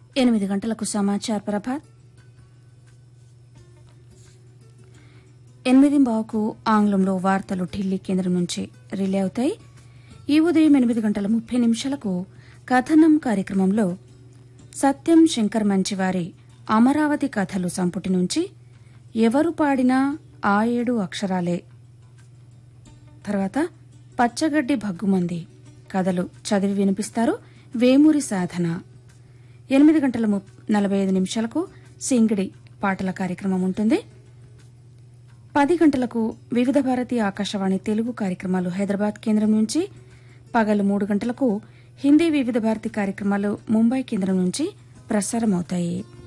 ఎనిమిది గంటలకు సమాచార ప్రభాత్ ఎనిమిది బావుకు ఆంగ్లంలో వార్తలు ఢిల్లీ కేంద్రం నుంచి రిలే అవుతాయి ఈ ఉదయం ఎనిమిది గంటల ముప్పై నిమిషాలకు కథనం కార్యక్రమంలో సత్యం శంకర్ మంచివారి అమరావతి కథలు సంపుటి నుంచి ఎవరు పాడినా ఆ ఏడు అక్షరాలే తర్వాత పచ్చగడ్డి భగ్గుమంది కథలు చదివి వినిపిస్తారు వేమూరి సాధన ఎనిమిది గంటల ముప్- నలభై ఐదు నిమిషాలకు సింగిడి పాటల కార్యక్రమం ఉంటుంది పది గంటలకు వివిధ భారతి ఆకాశవాణి తెలుగు కార్యక్రమాలు హైదరాబాద్ కేంద్రం నుంచి పగలు మూడు గంటలకు హిందీ వివిధ భారతి కార్యక్రమాలు ముంబై కేంద్రం నుంచి ప్రసారమవుతాయి